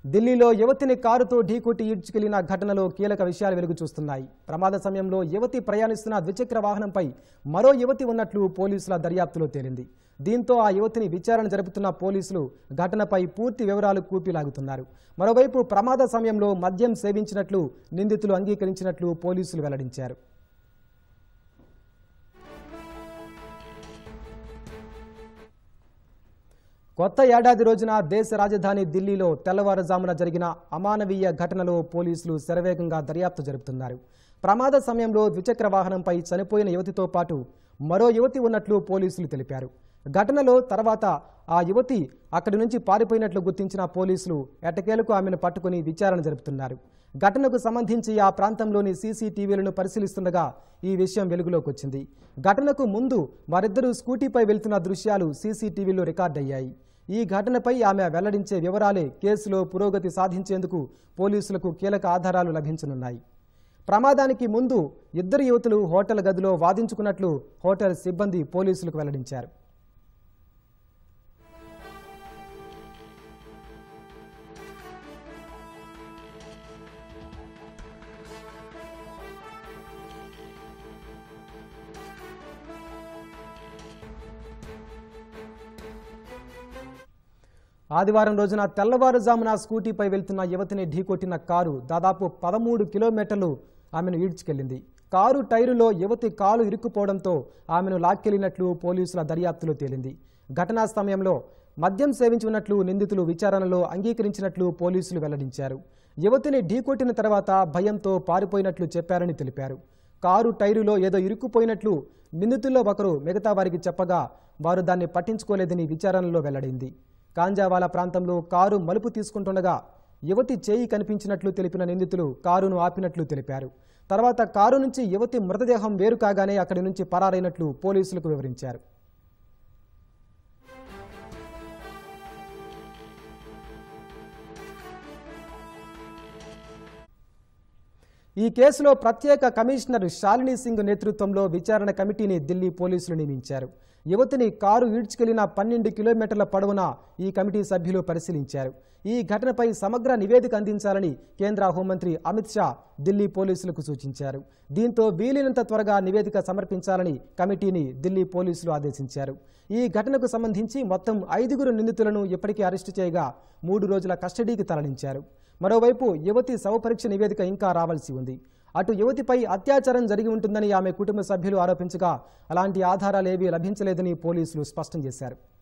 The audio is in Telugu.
ఢిల్లీలో యువతిని కారుతో ఢీకొట్టి ఈడ్చుకెళ్లిన ఘటనలో కీలక విషయాలు వెలుగు చూస్తున్నాయి ప్రమాద సమయంలో యువతి ప్రయాణిస్తున్న ద్విచక్ర వాహనంపై మరో యువతి ఉన్నట్లు పోలీసుల దర్యాప్తులో తేలింది దీంతో ఆ యువతిని విచారణ జరుపుతున్న పోలీసులు ఘటనపై పూర్తి వివరాలు కూపిలాగుతున్నారు మరోవైపు ప్రమాద సమయంలో మద్యం సేవించినట్లు నిందితులు అంగీకరించినట్లు పోలీసులు వెల్లడించారు కొత్త ఏడాది రోజున దేశ రాజధాని ఢిల్లీలో తెల్లవారుజామున జరిగిన అమానవీయ ఘటనలో పోలీసులు శరవేగంగా దర్యాప్తు జరుపుతున్నారు ప్రమాద సమయంలో ద్విచక్ర వాహనంపై చనిపోయిన యువతితో పాటు మరో యువతి ఉన్నట్లు పోలీసులు తెలిపారు ఘటనలో తర్వాత ఆ యువతి అక్కడి నుంచి పారిపోయినట్లు గుర్తించిన పోలీసులు ఎట్టకేలకు ఆమెను పట్టుకుని విచారణ జరుపుతున్నారు ఘటనకు సంబంధించి ఆ ప్రాంతంలోని సీసీటీవీలను పరిశీలిస్తుండగా ఈ విషయం వెలుగులోకి వచ్చింది ఘటనకు ముందు వారిద్దరూ స్కూటీపై వెళ్తున్న దృశ్యాలు సీసీటీవీలో రికార్డయ్యాయి ఈ ఘటనపై ఆమె వెల్లడించే వివరాలే కేసులో పురోగతి సాధించేందుకు పోలీసులకు కీలక ఆధారాలు లభించనున్నాయి ప్రమాదానికి ముందు ఇద్దరు యువతులు హోటల్ గదిలో వాదించుకున్నట్లు హోటల్ సిబ్బంది పోలీసులకు వెల్లడించారు ఆదివారం రోజున తెల్లవారుజామున స్కూటీపై వెళ్తున్న యువతిని ఢీకొట్టిన కారు దాదాపు పదమూడు కిలోమీటర్లు ఆమెను ఈడ్చుకెళ్లింది కారు టైరులో యువతి కాలు ఇరుక్కుపోవడంతో ఆమెను లాక్కెళ్లినట్లు పోలీసుల దర్యాప్తులో తేలింది ఘటనా సమయంలో మద్యం సేవించి ఉన్నట్లు నిందితులు విచారణలో అంగీకరించినట్లు పోలీసులు వెల్లడించారు యువతిని ఢీకొట్టిన తర్వాత భయంతో పారిపోయినట్లు చెప్పారని తెలిపారు కారు టైరులో ఏదో ఇరుక్కుపోయినట్లు నిందితుల్లో ఒకరు మిగతా వారికి చెప్పగా వారు దాన్ని పట్టించుకోలేదని విచారణలో వెల్లడైంది కాంజావాలా ప్రాంతంలో కారు మలుపు తీసుకుంటుండగా యువతి చేయి కనిపించినట్లు తెలిపిన నిందితులు కారును ఆపినట్లు తెలిపారు తర్వాత కారు నుంచి యువతి మృతదేహం వేరు కాగానే అక్కడి నుంచి పరారైనట్లు పోలీసులకు వివరించారు ఈ కేసులో ప్రత్యేక కమిషనర్ శాలిని సింగ్ నేతృత్వంలో విచారణ కమిటీని ఢిల్లీ పోలీసులు నియమించారు యువతిని కారు ఈడ్చుకెళ్లిన పన్నెండు కిలోమీటర్ల పొడవున ఈ కమిటీ సభ్యులు పరిశీలించారు ఈ ఘటనపై సమగ్ర నివేదిక అందించాలని కేంద్ర హోంమంత్రి అమిత్ షా ఢిల్లీ పోలీసులకు సూచించారు దీంతో వీలైనంత త్వరగా నివేదిక సమర్పించాలని కమిటీని ఢిల్లీ పోలీసులు ఆదేశించారు ఈ ఘటనకు సంబంధించి మొత్తం ఐదుగురు నిందితులను ఇప్పటికే అరెస్టు చేయగా మూడు రోజుల కస్టడీకి తరలించారు మరోవైపు యువతి శవపరీక్ష నివేదిక ఇంకా రావాల్సి ఉంది అటు యువతిపై అత్యాచారం జరిగి ఉంటుందని ఆమె కుటుంబ సభ్యులు ఆరోపించగా అలాంటి ఆధారాలేవీ లభించలేదని పోలీసులు స్పష్టం చేశారు